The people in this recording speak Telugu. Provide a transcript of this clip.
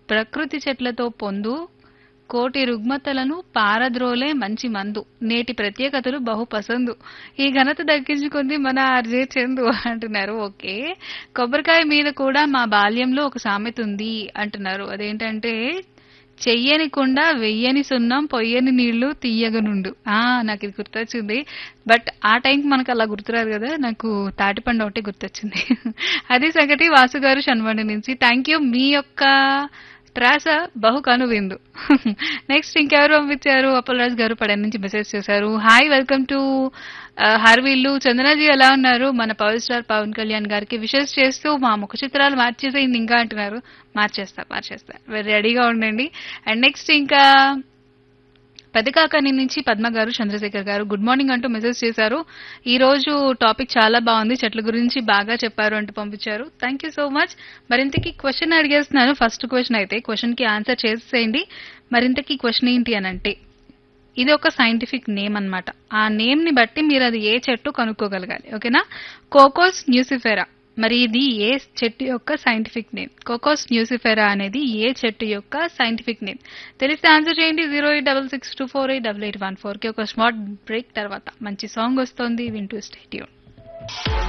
ప్రకృతి చెట్లతో పొందు కోటి రుగ్మతలను పారద్రోలే మంచి మందు నేటి ప్రత్యేకతలు బహు పసందు ఈ ఘనత దక్కించుకుంది మన ఆర్జే చందు అంటున్నారు ఓకే కొబ్బరికాయ మీద కూడా మా బాల్యంలో ఒక సామెత ఉంది అంటున్నారు అదేంటంటే చెయ్యని కుండ వెయ్యని సున్నం పొయ్యని నీళ్లు తీయగనుండు ఆ నాకు ఇది గుర్తొచ్చింది బట్ ఆ టైంకి మనకు అలా గుర్తురాదు కదా నాకు తాటిపండు ఒకటి గుర్తొచ్చింది అది సంగతి వాసు గారు షన్వండి నుంచి థ్యాంక్ యూ మీ యొక్క త్రాస బహు కనువిందు నెక్స్ట్ ఇంకెవరు పంపించారు అప్పలరాజు గారు పడన్ నుంచి మెసేజ్ చేశారు హాయ్ వెల్కమ్ టు హర్వీల్లు చందనాజీ ఎలా ఉన్నారు మన పవర్ స్టార్ పవన్ కళ్యాణ్ గారికి విషెస్ చేస్తూ మా ముఖ చిత్రాలు మార్చేసేయండి ఇంకా అంటున్నారు మార్చేస్తా మార్చేస్తా రెడీగా ఉండండి అండ్ నెక్స్ట్ ఇంకా పెద్దకాకని నుంచి పద్మ గారు చంద్రశేఖర్ గారు గుడ్ మార్నింగ్ అంటూ మెసేజ్ చేశారు ఈ రోజు టాపిక్ చాలా బాగుంది చెట్ల గురించి బాగా చెప్పారు అంటూ పంపించారు థ్యాంక్ యూ సో మచ్ మరింతకి క్వశ్చన్ అడిగేస్తున్నాను ఫస్ట్ క్వశ్చన్ అయితే క్వశ్చన్ కి ఆన్సర్ చేసేయండి మరింతకి క్వశ్చన్ ఏంటి అని అంటే ఇది ఒక సైంటిఫిక్ నేమ్ అన్నమాట ఆ నేమ్ ని బట్టి మీరు అది ఏ చెట్టు కనుక్కోగలగాలి ఓకేనా కోకోస్ న్యూసిఫెరా మరి ఇది ఏ చెట్టు యొక్క సైంటిఫిక్ నేమ్ కోకోస్ న్యూసిఫెరా అనేది ఏ చెట్టు యొక్క సైంటిఫిక్ నేమ్ తెలిస్తే ఆన్సర్ చేయండి zero eight double six two four eight double eight one four కి ఒక స్మార్ట్ బ్రేక్ తర్వాత మంచి సాంగ్ వస్తుంది వింటూ స్టేట్యూన్